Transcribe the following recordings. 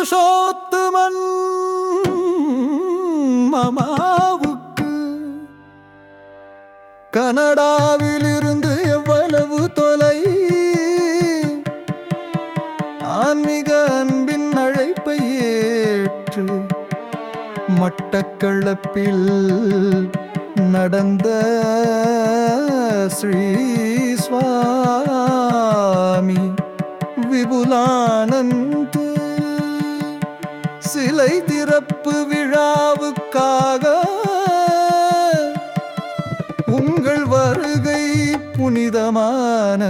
புருஷோத்தமன் மமாவுக்கு கனடாவிலிருந்து எவ்வளவு தொலை ஆன்மீக அன்பின் அழைப்பை ஏற்று மட்டக்களப்பில் நடந்த ஸ்ரீ சுவாமி விபுலானந்த சிலை திறப்பு விழாவுக்காக உங்கள் வருகை புனிதமான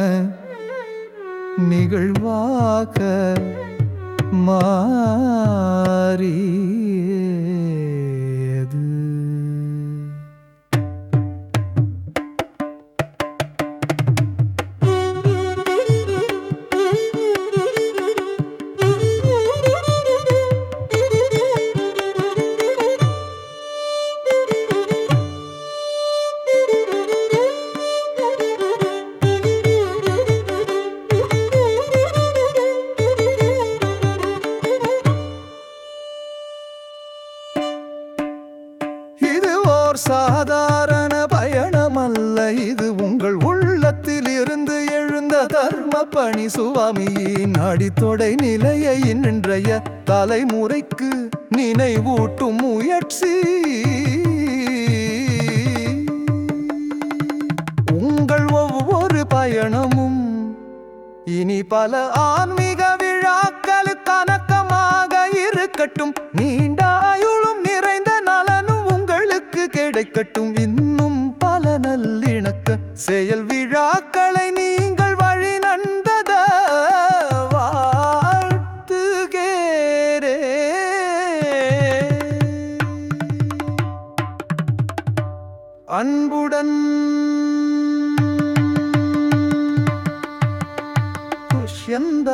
நிகழ்வாக மாறியது இது ஓர் சாதாரண பயணம் அல்ல இது உங்கள் உள்ளத்தில் இருந்து எழுந்த தர்ம பணி சுவாமியின் அடித்தொடை நிலையை இன்றைய தலைமுறைக்கு நினைவூட்டும் முயற்சி உங்கள் ஒவ்வொரு பயணமும் இனி பல ஆன்மீக விழாக்களுக்கு கணக்கமாக இருக்கட்டும் நீண்ட ஆயுளும் நிறைந்த நலனும் உங்களுக்கு கிடைக்கட்டும் இன்னும் பல நல்லிணக்க செயல் விழாக்களை நீங்கள் வழி நந்தத வாழ்த்துகிறே அன்புடன் துஷ்யந்தா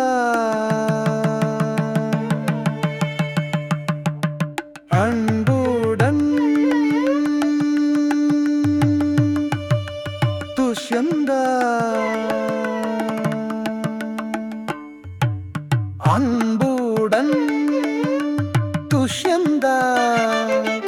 அன்புடன் துஷ்யந்தா அன்புடன் துஷ்யந்தா